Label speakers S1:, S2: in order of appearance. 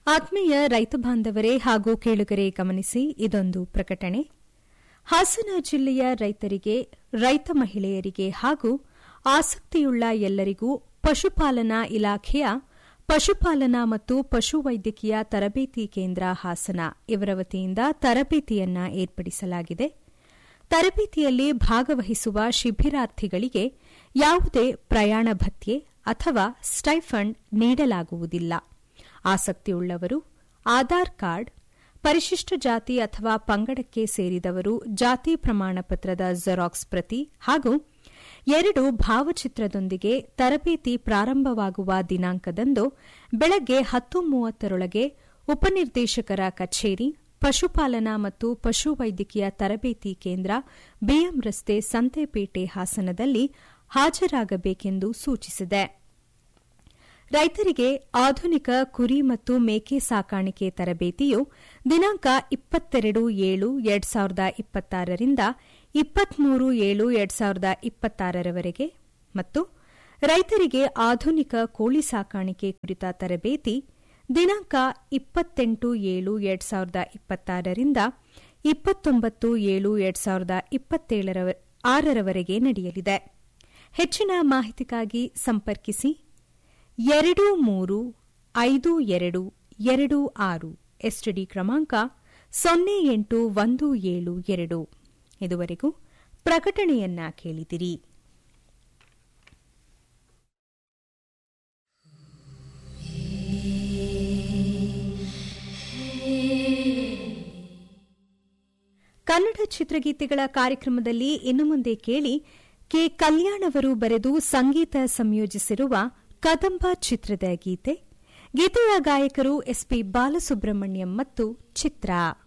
S1: ಆತ್ಮೀಯ ರೈತ ಬಾಂಧವರೇ ಹಾಗೂ ಕೇಳುಗರೆ ಗಮನಿಸಿ ಇದೊಂದು ಪ್ರಕಟಣೆ ಹಾಸನ ಜಿಲ್ಲೆಯ ರೈತರಿಗೆ ರೈತ ಮಹಿಳೆಯರಿಗೆ ಹಾಗೂ ಆಸಕ್ತಿಯುಳ್ಳ ಎಲ್ಲರಿಗೂ ಪಶುಪಾಲನಾ ಇಲಾಖೆಯ ಪಶುಪಾಲನಾ ಮತ್ತು ಪಶುವೈದ್ಯಕೀಯ ತರಬೇತಿ ಕೇಂದ್ರ ಹಾಸನ ಇವರ ವತಿಯಿಂದ ತರಬೇತಿಯನ್ನ ಏರ್ಪಡಿಸಲಾಗಿದೆ ತರಬೇತಿಯಲ್ಲಿ ಭಾಗವಹಿಸುವ ಶಿಬಿರಾರ್ಥಿಗಳಿಗೆ ಯಾವುದೇ ಪ್ರಯಾಣ ಭತ್ಯೆ ಅಥವಾ ಸ್ಟೈಫಂಡ್ ನೀಡಲಾಗುವುದಿಲ್ಲ ಆಸಕ್ತಿಯುಳ್ಳವರು ಆಧಾರ್ ಕಾರ್ಡ್ ಪರಿಶಿಷ್ಟ ಜಾತಿ ಅಥವಾ ಪಂಗಡಕ್ಕೆ ಸೇರಿದವರು ಜಾತಿ ಪ್ರಮಾಣ ಪತ್ರದ ಜೆರಾಕ್ಸ್ ಪ್ರತಿ ಹಾಗೂ ಎರಡು ಭಾವಚಿತ್ರದೊಂದಿಗೆ ತರಬೇತಿ ಪ್ರಾರಂಭವಾಗುವ ದಿನಾಂಕದಂದು ಬೆಳಗ್ಗೆ ಹತ್ತು ಮೂವತ್ತರೊಳಗೆ ಉಪನಿರ್ದೇಶಕರ ಕಚೇರಿ ಪಶುಪಾಲನಾ ಮತ್ತು ಪಶುವೈದ್ಯಕೀಯ ತರಬೇತಿ ಕೇಂದ್ರ ಬಿಎಂ ರಸ್ತೆ ಸಂತೆಪೇಟೆ ಹಾಸನದಲ್ಲಿ ಹಾಜರಾಗಬೇಕೆಂದು ಸೂಚಿಸಿದೆ ರೈತರಿಗೆ ಆಧುನಿಕ ಕುರಿ ಮತ್ತು ಮೇಕೆ ಸಾಕಾಣಿಕೆ ತರಬೇತಿಯು ದಿನಾಂಕ ಇಪ್ಪತ್ತೆರಡು ಏಳು ಎರಡ್ ಸಾವಿರದ ಇಪ್ಪತ್ತಾರರಿಂದ ಇಪ್ಪತ್ಮೂರು ಏಳು ಎರಡ್ ಸಾವಿರದ ಇಪ್ಪತ್ತಾರರವರೆಗೆ ಮತ್ತು ರೈತರಿಗೆ ಆಧುನಿಕ ಕೋಳಿ ಸಾಕಾಣಿಕೆ ಕುರಿತ ತರಬೇತಿ ದಿನಾಂಕ ಇಪ್ಪತ್ತೆಂಟು ಏಳು ಎರಡ್ ಸಾವಿರದ ಇಪ್ಪತ್ತಾರರಿಂದ ಇಪ್ಪತ್ತೊಂಬತ್ತು ಏಳು ಎರಡ್ ಸಾವಿರದ ಇಪ್ಪತ್ತೇಳರ ಆರರವರೆಗೆ ನಡೆಯಲಿದೆ ಹೆಚ್ಚಿನ ಮಾಹಿತಿಗಾಗಿ ಸಂಪರ್ಕಿಸಿ ಎರಡು ಮೂರು ಐದು ಎರಡು ಎರಡು ಆರು ಎಸ್ಟಿಡಿ ಕ್ರಮಾಂಕ ಸೊನ್ನೆ ಎಂಟು ಒಂದು ಏಳು ಎರಡು ಇದುವರೆಗೂ ಪ್ರಕಟಣೆಯನ್ನ ಕೇಳಿದಿರಿ ಕನ್ನಡ ಚಿತ್ರಗೀತೆಗಳ ಕಾರ್ಯಕ್ರಮದಲ್ಲಿ ಇನ್ನು ಮುಂದೆ ಕೇಳಿ ಕೆ ಕಲ್ಯಾಣವರು ಬರೆದು ಸಂಗೀತ ಸಂಯೋಜಿಸಿರುವ ಕದಂಬ ಚಿತ್ರದ ಗೀತೆ ಗೀತೆಯ ಗಾಯಕರು ಎಸ್ಪಿ ಬಾಲಸುಬ್ರಹ್ಮಣ್ಯಂ ಮತ್ತು ಚಿತ್ರ